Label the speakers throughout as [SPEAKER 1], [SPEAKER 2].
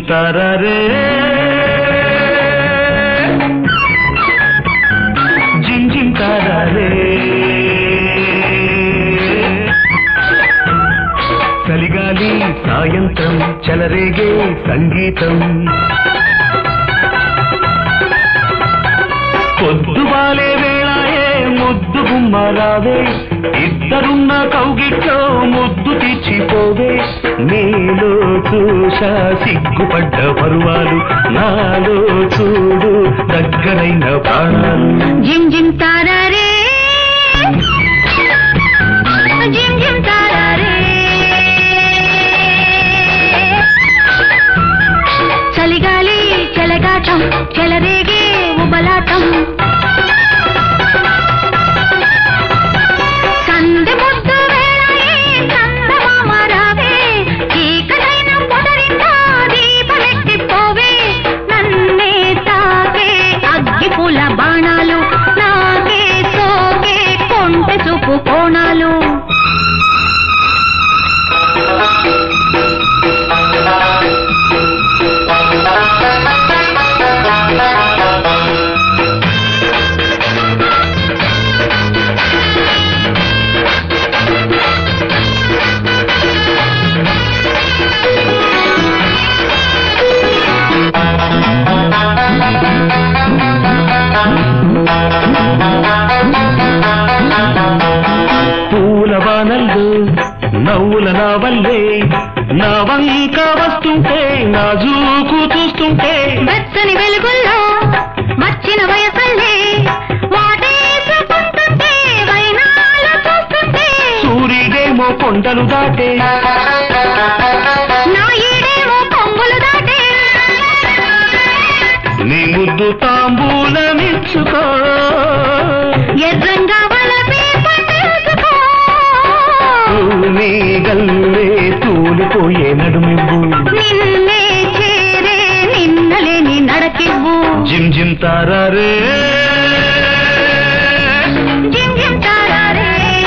[SPEAKER 1] gym తారారే జిమ్ జిమ్ తారారే చలిగాలి సాయంత్రం చెలరేగే సంగీతం పొద్దువాలే వేళాయే ముద్దు గుమ్మరావే ఇద్దరున్న కౌగిట్లో ముద్దు తెచ్చిపోవే నీలో చూసా సిగ్గుపడ్డ పరువాలు నాలో చూడు దగ్గరైన ప్రాణాలు
[SPEAKER 2] జిమ్ జిమ్ తారారే జిమ్ జిమ్ తారారే చలిగాలి చెలగాటం చెలరేగే ఉబలాటం సందె ముద్దు వేళాయే చందమామ రావే చీకటైన పొదరింట దీపమెట్టిపోవే నన్నే తాకే అగ్గి పూల బాణాలు నాకే సోకే కొంటె చూపు కోణాలు
[SPEAKER 1] పూల వానల్లో నవ్వుల నా వల్లే నా వంక వస్తుంటే నా జూకు చూస్తుంటే
[SPEAKER 2] వెచ్చని వెలుగుల్లో మచ్చిన వయసల్లే వాటేసుకుంటుంటే వైనాలు చూస్తుంటే
[SPEAKER 1] సూర్యుడేమో కొండలు దాటే
[SPEAKER 2] నా ఈడేమో కొంగులు దాటే
[SPEAKER 1] నీ ముద్దు తాంబూలమిచ్చుకో
[SPEAKER 2] ఎర్రంగా వలపే పట్టేసుకో
[SPEAKER 1] నీ గల్లే తూలిపోయే నడుమివ్వు
[SPEAKER 2] నిన్నే చేరే నిన్నలేని నడకివ్వు
[SPEAKER 1] జిమ్ జిమ్ తారారే
[SPEAKER 2] జిమ్ జిమ్ తారారే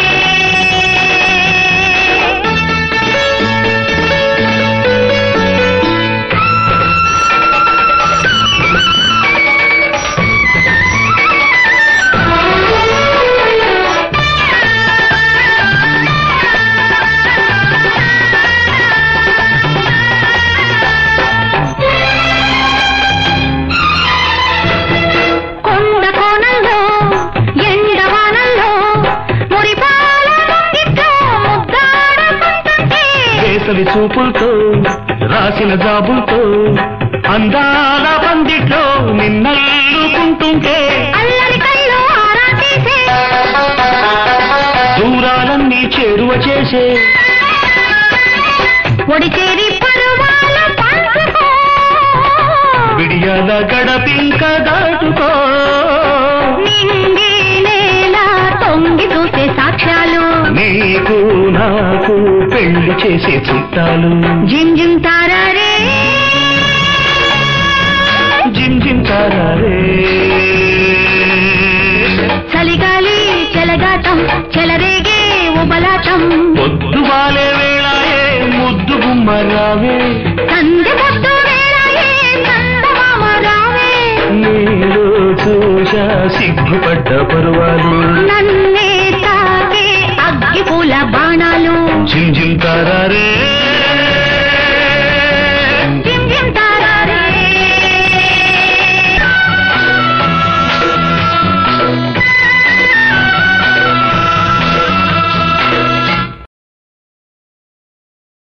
[SPEAKER 2] కొండ కోణంలో ఎండవానల్లో మురిపాల ముంగిట్లో ముద్దాడుకుంటుంటే
[SPEAKER 1] వేసవి చూపులతో రాసిన జాబులతో అందాల పందిట్లో నిన్నల్లుకుంటుంటే
[SPEAKER 2] అల్లరి కళ్ళు ఆరా తీసే
[SPEAKER 1] దూరాలన్నీ చేరువ చేసే
[SPEAKER 2] ఒడి చేరి పరువాల పంచుకో
[SPEAKER 1] విడియాల గడపింక దాటుకో
[SPEAKER 2] నింగి నేల తొంగి చూసే సాక్ష్యాలు
[SPEAKER 1] నీకు నాకు పెళ్లి చేసే చుట్టాలు
[SPEAKER 2] జిమ్ జిమ్ తారారే
[SPEAKER 1] జిమ్ జిమ్ తారారే
[SPEAKER 2] చలిగాలి చెలగాటం చెలరేగే ఉబలాటం
[SPEAKER 1] పొద్దు వాలే వేళాయే ముద్దు గుమ్మరావే
[SPEAKER 2] సంధ్య పొద్దు వేళాయే చందమామ రావే
[SPEAKER 1] నేను చూసా సిగ్గుపడ్డ పరువాలు
[SPEAKER 2] నన్నే తాకే అగ్గి పూల బాణాలు
[SPEAKER 1] జిమ్ జిమ్ తారారే